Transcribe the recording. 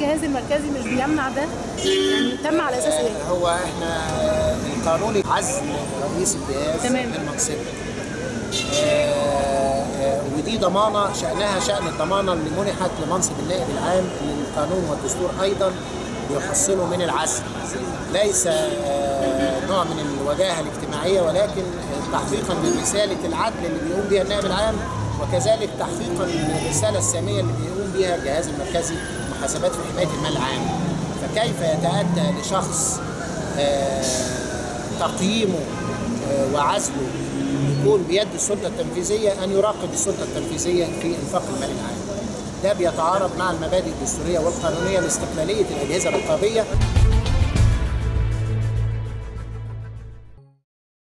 الجهاز المركزي مش بيمنع ده يعني تم على اساس ايه هو احنا القانون عزل رئيس الجهاز تمام. من منصبه آه، آه، ودي ضمانه شانها شان الضمانه اللي منحت لمنصب النائب العام اللي القانون والدستور ايضا بيحصنه من العزل ليس آه، نوع من الوجاهه الاجتماعيه ولكن تحقيقا لرساله العدل اللي بيقوم بها النائب العام وكذلك تحقيقا للرساله الساميه اللي بيقوم بها الجهاز المركزي محاسبات في حمايه المال العام فكيف يتاتى لشخص آه، تقييمه آه، وعزله يكون بيد السلطه التنفيذيه ان يراقب السلطه التنفيذيه في انفاق المال العام. ده بيتعارض مع المبادئ الدستوريه والقانونيه لاستقلاليه الاجهزه الرقابيه